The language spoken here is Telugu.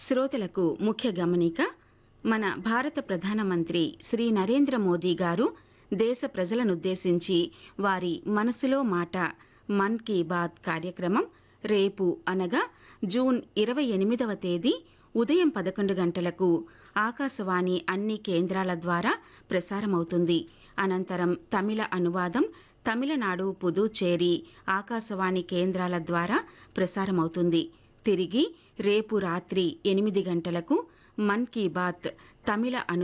శ్రోతలకు ముఖ్య గమనిక మన భారత ప్రధానమంత్రి శ్రీ నరేంద్ర మోదీ గారు దేశ ప్రజలనుద్దేశించి వారి మనసులో మాట మన్ కీ బాత్ కార్యక్రమం రేపు అనగా జూన్ ఇరవై ఎనిమిదవ తేదీ ఉదయం పదకొండు గంటలకు ఆకాశవాణి అన్ని కేంద్రాల ద్వారా ప్రసారమవుతుంది అనంతరం తమిళ అనువాదం తమిళనాడు పుదుచ్చేరి ఆకాశవాణి కేంద్రాల ద్వారా ప్రసారమవుతుంది తిరిగి రేపు రాత్రి ఎనిమిది గంటలకు మన్ కీ బాత్ తమిళ అను